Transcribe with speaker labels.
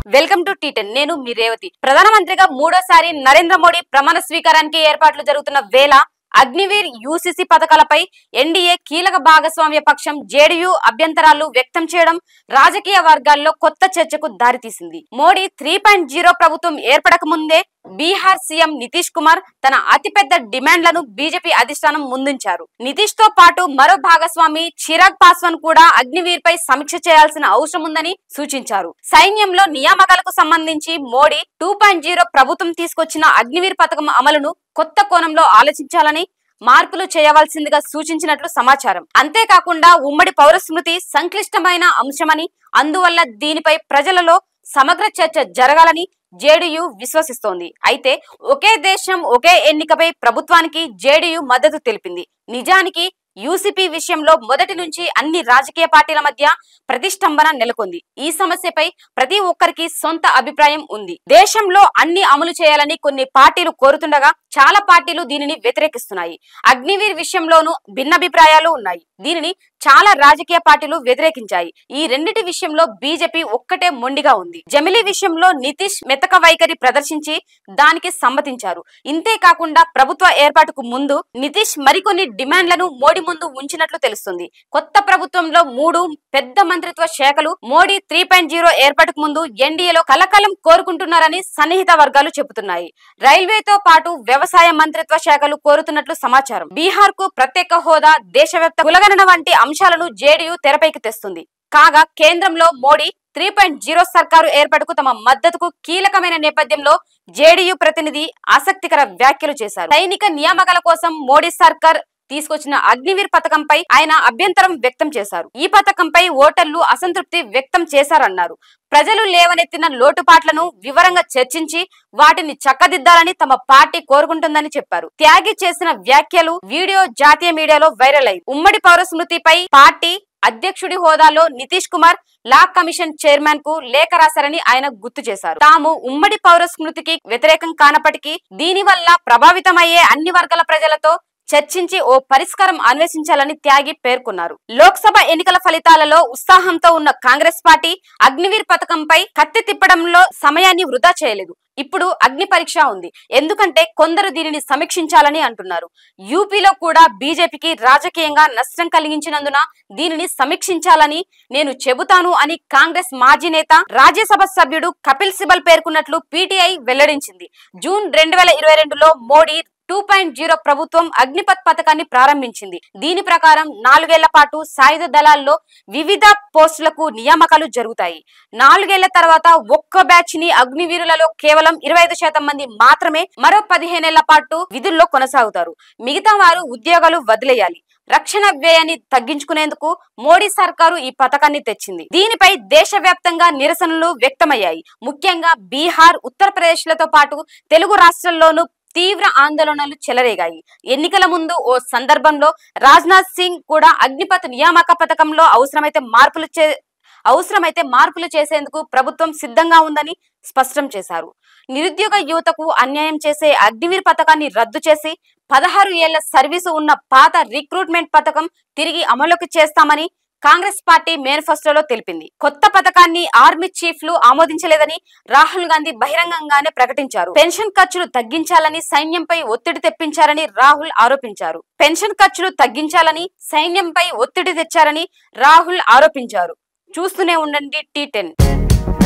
Speaker 1: welcome to T10 నేను మీ రేవతి ప్రధానమంత్రిగా మూడోసారి నరేంద్ర మోడీ ప్రమాణ స్వీకారానికి ఏర్పాట్లు జరుగుతున్న వేళ అగ్నివీర్ యూసీసీ పథకాలపై ఎన్డీఏ కీలక భాగస్వామ్య పక్షం జేడీయూ అభ్యంతరాలు వ్యక్తం చేయడం రాజకీయ వర్గాల్లో కొత్త చర్చకు దారితీసింది మోడీ త్రీ పాయింట్ జీరో ప్రభుత్వం ఏర్పడక ముందే బీహార్ సీఎం నితీష్ కుమార్ తన అతిపెద్ద డిమాండ్లను బీజేపీ అధిష్టానం ముందుంచారు నితీష్ తో పాటు మరో భాగస్వామి చిరాగ్ పాస్వాన్ కూడా అగ్నివీర్ పై సమీక్ష చేయాల్సిన అవసరం ఉందని సూచించారు సైన్యంలో నియామకాలకు సంబంధించి మోడీ టూ పాయింట్ జీరో ప్రభుత్వం తీసుకొచ్చిన అగ్నివీర్ పథకం అమలును కొత్త కోణంలో ఆలోచించాలని మార్పులు చేయవలసిందిగా సూచించినట్లు సమాచారం అంతేకాకుండా ఉమ్మడి పౌర స్మృతి సంక్లిష్టమైన అంశమని అందువల్ల దీనిపై ప్రజలలో సమగ్ర చర్చ జరగాలని జేడీయూ విశ్వసిస్తోంది అయితే ఒకే దేశం ఒకే ఎన్నికపై ప్రభుత్వానికి జేడీయూ మద్దతు తెలిపింది నిజానికి యూసీపీ విషయంలో మొదటి నుంచి అన్ని రాజకీయ పార్టీల మధ్య ప్రతిష్టంభన నెలకొంది ఈ సమస్యపై ప్రతి ఒక్కరికి సొంత అభిప్రాయం ఉంది దేశంలో అన్ని అమలు చేయాలని కొన్ని పార్టీలు కోరుతుండగా చాలా పార్టీలు దీనిని వ్యతిరేకిస్తున్నాయి అగ్నివీర్ విషయంలోనూ భిన్నాభిప్రాయాలు ఉన్నాయి దీనిని చాలా రాజకీయ పార్టీలు వ్యతిరేకించాయి ఈ రెండిటి విషయంలో బీజేపీ ఒక్కటే మొండిగా ఉంది జమిలీ విషయంలో నితీష్ మెతక వైఖరి ప్రదర్శించి దానికి సమ్మతించారు ఇంతే కాకుండా ప్రభుత్వ ఏర్పాటుకు ముందు నితీష్ మరికొన్ని డిమాండ్లను మోడీ ముందు ఉంచినట్లు తెలుస్తుంది కొత్త ప్రభుత్వంలో మూడు పెద్ద మంత్రిత్వ శాఖలు మోడీ త్రీ పాయింట్ జీరో ఏర్పాటుకు ముందు ఎన్డీఏలో కలకలం కోరుకుంటున్నారని సన్నిహిత వర్గాలు చెబుతున్నాయి రైల్వేతో పాటు వ్యవసాయ మంత్రిత్వ శాఖలు కోరుతున్నట్లు సమాచారం బీహార్ కు ప్రత్యేక హోదా దేశవ్యాప్త కులగణన వంటి అంశాలను జేడీయూ తెరపైకి తెస్తుంది కాగా కేంద్రంలో మోడీ త్రీ పాయింట్ జీరో సర్కారు ఏర్పాటుకు తమ మద్దతుకు కీలకమైన నేపథ్యంలో జేడీయూ ప్రతినిధి ఆసక్తికర వ్యాఖ్యలు చేశారు సైనిక నియామకాల కోసం మోడీ సర్కార్ తీసుకొచ్చిన అగ్నివీర్ పథకంపై ఆయన అభ్యంతరం వ్యక్తం చేశారు ఈ పథకంపై ఓటర్లు అసంతృప్తి వ్యక్తం చేశారన్నారు ప్రజలు లేవనెత్తిన లోటుపాట్లను వివరంగా చర్చించి వాటిని చక్కదిద్దాలని తమ పార్టీ కోరుకుంటుందని చెప్పారు త్యాగి చేసిన వ్యాఖ్యలు వీడియో జాతీయ మీడియాలో వైరల్ అయింది ఉమ్మడి పౌర స్మృతిపై పార్టీ అధ్యక్షుడి హోదాలో Nitish Kumar law commission chairman కు లేఖ రాశారని ఆయన గుర్తు చేశారు తాము ఉమ్మడి పౌర స్మృతికి వ్యతిరేకం కానప్పటికీ దీని వల్ల ప్రభావితమయ్యే అన్ని వర్గాల ప్రజలతో చర్చించి ఓ పరిష్కారం అన్వేషించాలని త్యాగి పేర్కొన్నారు లోక్సభ ఎన్నికల ఫలితాలలో ఉత్సాహంతో ఉన్న కాంగ్రెస్ పార్టీ అగ్నివీర్ పథకంపై కత్తి తిప్పడంలో సమయాన్ని వృధా చేయలేదు ఇప్పుడు అగ్ని పరీక్ష ఉంది ఎందుకంటే కొందరు దీనిని సమీక్షించాలని అంటున్నారు యూపీలో కూడా బీజేపీకి రాజకీయంగా నష్టం కలిగించినందున దీనిని సమీక్షించాలని నేను చెబుతాను అని కాంగ్రెస్ మాజీ నేత రాజ్యసభ సభ్యుడు కపిల్ సిబల్ పేర్కొన్నట్లు పీటీఐ వెల్లడించింది జూన్ రెండు వేల ఇరవై రెండులో మోడీ టూ పాయింట్ జీరో ప్రభుత్వం అగ్నిపత్ పథకాన్ని ప్రారంభించింది దీని ప్రకారం నాలుగేళ్ల పాటు సాయుధ దళాల్లో వివిధ పోస్టులకు నియామకాలు జరుగుతాయి నాలుగేళ్ల తర్వాత ఒక్క బ్యాచ్ ని అగ్నివీరులలో కేవలం ఇరవై ఐదు శాతం మంది మాత్రమే మరో పదిహేనేళ్ల పాటు విధుల్లో కొనసాగుతారు మిగతా వారు ఉద్యోగాలు వదిలేయాలి రక్షణ వ్యయాన్ని తగ్గించుకునేందుకు మోడీ సర్కారు ఈ పథకాన్ని తెచ్చింది దీనిపై దేశవ్యాప్తంగా నిరసనలు వ్యక్తమయ్యాయి ముఖ్యంగా బీహార్ ఉత్తరప్రదేశ్ లతో పాటు తెలుగు రాష్ట్రాల్లోనూ తీవ్ర ఆందోళనలు చెలరేగాయి ఎన్నికల ముందు ఓ సందర్భంలో రాజ్నాథ్ సింగ్ కూడా అగ్నిపథ్ నియామక పథకంలో అవసరమైతే మార్పులు చే అవసరమైతే మార్పులు చేసేందుకు ప్రభుత్వం సిద్ధంగా ఉందని స్పష్టం చేశారు నిరుద్యోగ యువతకు అన్యాయం చేసే అగ్నివీర్ పథకాన్ని రద్దు చేసి పదహారు ఏళ్ల సర్వీసు ఉన్న పాత రిక్రూట్మెంట్ పథకం తిరిగి అమలుకి చేస్తామని కాంగ్రెస్ పార్టీ మేనిఫెస్టోలో తెలిపింది కొత్త పథకాన్ని ఆర్మీ చీఫ్లు ఆమోదించలేదని రాహుల్ గాంధీ బహిరంగంగానే ప్రకటించారు పెన్షన్ ఖర్చులు తగ్గించాలని సైన్యంపై ఒత్తిడి తెప్పించారని రాహుల్ ఆరోపించారు పెన్షన్ ఖర్చులు తగ్గించాలని సైన్యంపై ఒత్తిడి తెచ్చారని రాహుల్ ఆరోపించారు చూస్తూనే ఉండండి టీ టెన్